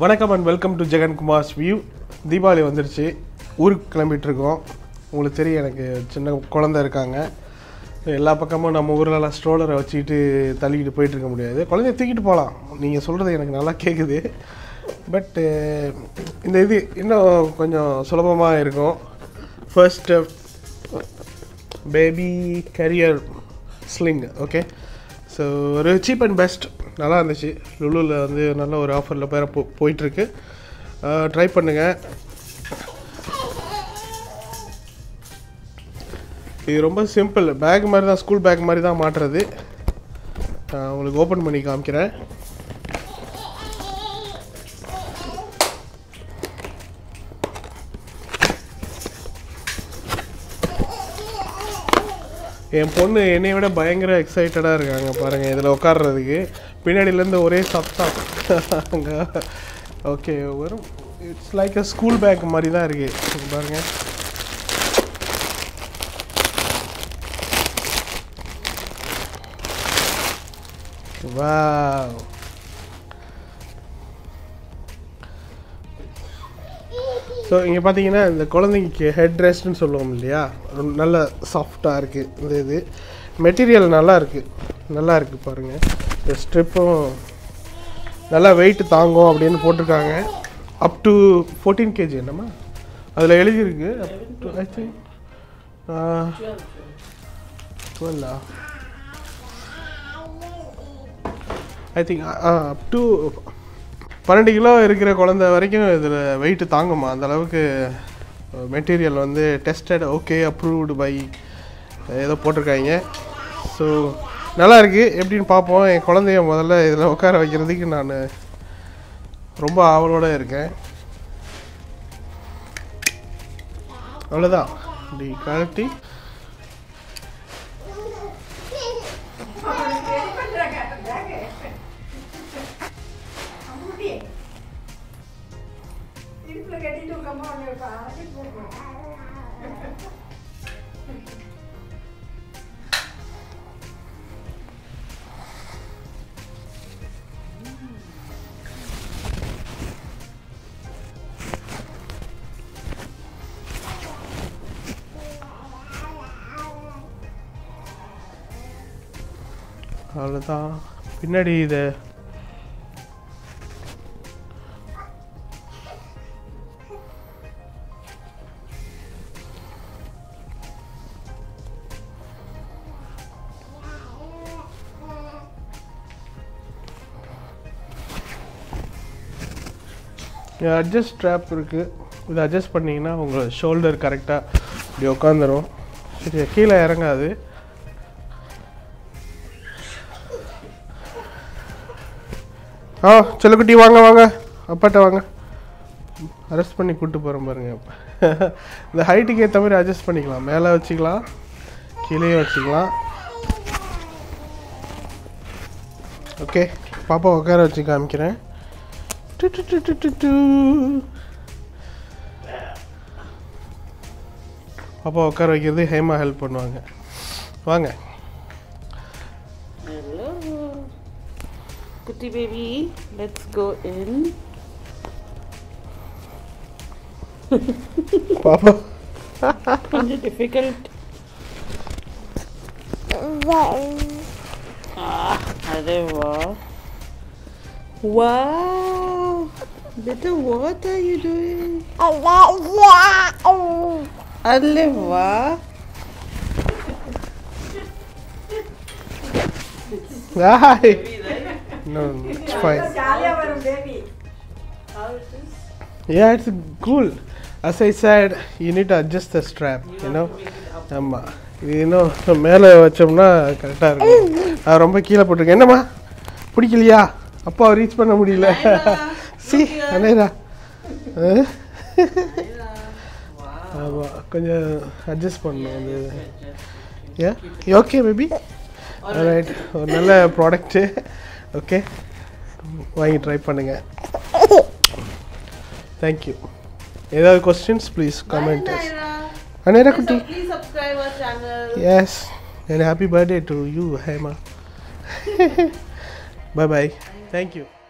வணக்கம் and welcome to Jegankumar's view Deepavali வந்துருச்சு ஊருக்கு கிளம்பிட்டு இருக்கோம் உங்களுக்கு தெரியும் எனக்கு சின்ன குழந்தை இருக்காங்க எல்லா பக்கமும் நம்ம ஊர்லலாம் ஸ்ட்ரோலரை வச்சுக்கிட்டு தள்ளிக்கிட்டு போயிட்டு இருக்க முடியாது குழந்தைய தூக்கிட்டு போகலாம் நீங்கள் சொல்கிறது எனக்கு நல்லா கேட்குது பட்டு இந்த இது இன்னும் கொஞ்சம் சுலபமாக இருக்கும் first baby carrier sling okay so ஒரு சீப் அண்ட் பெஸ்ட் நல்லா இருந்துச்சு லுலுவில் வந்து நல்ல ஒரு ஆஃபரில் பேர போ போயிட்டுருக்கு ட்ரை பண்ணுங்கள் இது ரொம்ப சிம்பிள் பேக் மாதிரி தான் ஸ்கூல் பேக் மாதிரி தான் மாட்டுறது நான் உங்களுக்கு ஓப்பன் பண்ணி காமிக்கிறேன் என் பொண்ணு என்னை விட பயங்கர எக்ஸைட்டடாக இருக்காங்க பாருங்கள் இதில் உட்கார்றதுக்கு பின்னாடியிலேருந்து ஒரே சத்தம் அங்கே ஓகே வரும் it's like a school bag மாதிரி தான் இருக்குது பாருங்கள் வாவ் ஸோ இங்கே பார்த்தீங்கன்னா இந்த குழந்தைக்கு ஹெட் ரெஸ்ட்னு சொல்லுவோம் இல்லையா ரொம்ப நல்ல சாஃப்டாக இருக்குது இந்த இது மெட்டீரியல் நல்லா இருக்குது நல்லா இருக்குது பாருங்கள் இந்த ஸ்ட்ரிப்பும் நல்லா வெயிட் தாங்கும் அப்படின்னு போட்டிருக்காங்க அப் டு ஃபோர்டீன் கேஜி என்னம்மா அதில் எழுதியிருக்கு அப் டு ஐ திங்க் டுவெல்லா ஐ திங்க் அப் டு பன்னெண்டு கிலோ இருக்கிற குழந்த வரைக்கும் இதில் வெயிட் தாங்குமா அந்த அளவுக்கு மெட்டீரியல் வந்து டெஸ்டட் ஓகே அப்ரூவ்டு பை ஏதோ போட்டிருக்காங்க ஸோ நல்லா இருக்குது எப்படின்னு பார்ப்போம் என் குழந்தைய முதல்ல இதில் உட்கார வைக்கிறதுக்கு நான் ரொம்ப ஆவலோடு இருக்கேன் அவ்வளோதான் இப்படி கழட்டி இடுப்புல கட்டிட்டு உங்க அம்மா உன்னை பாடி போகும் அவ்வளோதான் பின்னாடி இதை அட்ஜஸ்ட் ஸ்ட்ராப் இருக்குது இதை அட்ஜஸ்ட் பண்ணிங்கன்னா உங்கள் ஷோல்டர் கரெக்டாக இப்படி உட்காந்துரும் சரி கீழே இறங்காது ஆ செல்லக்குட்டி வாங்க வாங்க அப்பாட்ட வாங்க அரெஸ்ட் பண்ணி கூப்பிட்டு போகிறேன் பாருங்க இந்த ஹைட்டுக்கு ஏற்ற மாதிரி அட்ஜஸ்ட் பண்ணிக்கலாம் மேலே வச்சுக்கலாம் கீழே வச்சுக்கலாம் ஓகே பாப்பா உட்கார வச்சு காமிக்கிறேன் டு டு டு டு டு டு. பாப்பா உட்கார வைக்கிறது ஹேமா ஹெல்ப் பண்ணுவாங்க வாங்க Hello. Kutti baby, let's go in. பாப்பா கொஞ்சம் difficult. Ah, अरे वाह. Wow. Beta, what are you doing? अरे वाह. Hi. No, no, it's fine. ஜாலியா வரும் baby Yeah, it's cool. As I said, you need to adjust the strap, you know. ஆமாம் இது இன்னும் மேலே வச்சோம்னா கரெக்டாக இருக்கும் அது ரொம்ப கீழே போட்டிருக்கேன் என்னம்மா பிடிக்கலையா அப்பாவை ரீச் பண்ண முடியல சி அண்ணேரா ஆமாம் கொஞ்சம் அட்ஜஸ்ட் பண்ணணும் அந்த ஏ ஓகே பேபி ரைட் ஒரு நல்ல ப்ராடக்ட்டு ஓகே வாங்கி ட்ரை பண்ணுங்கள் தேங்க்யூ ஏதாவது கொஸ்டின்ஸ் ப்ளீஸ் கமெண்ட் அனேரா குட்டி Please subscribe our channel. Yes and happy birthday to you Hema bye bye thank you